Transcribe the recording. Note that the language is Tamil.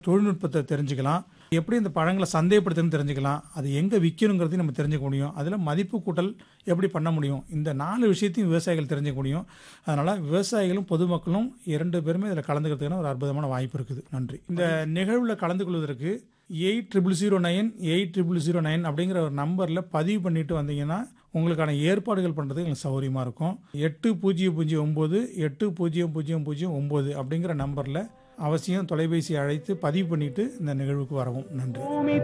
தொழில்நுட்பத்தை தெரிஞ்சுக்கலாம் எப்படி இந்த பழங்களை சந்தைப்படுத்துன்னு தெரிஞ்சுக்கலாம் அது எங்கே விற்கணுங்கிறதையும் நம்ம தெரிஞ்சுக்க முடியும் அதில் மதிப்பு கூட்டல் எப்படி பண்ண முடியும் இந்த நாலு விஷயத்தையும் விவசாயிகள் தெரிஞ்சுக்க முடியும் அதனால் விவசாயிகளும் பொதுமக்களும் இரண்டு பேருமே இதில் கலந்துக்கிறதுக்கான ஒரு அற்புதமான வாய்ப்பு இருக்குது நன்றி இந்த நிகழ்வில் கலந்து கொள்வதற்கு eight triple zero nine eight triple zero nine அப்படிங்கிற ஒரு நம்பரில் பதிவு பண்ணிட்டு வந்தீங்கன்னா உங்களுக்கான ஏற்பாடுகள் பண்ணுறதுக்கு எங்களுக்கு சௌகரியமாக இருக்கும் எட்டு பூஜ்ஜியம் பூஜ்ஜியம் ஒம்பது எட்டு பூஜ்ஜியம் பூஜ்ஜியம் பூஜ்ஜியம் ஒம்பது அப்படிங்கிற நம்பரில் அவசியம் தொலைபேசி அழைத்து பதிவு பண்ணிட்டு இந்த நிகழ்வுக்கு வரவும் நன்றி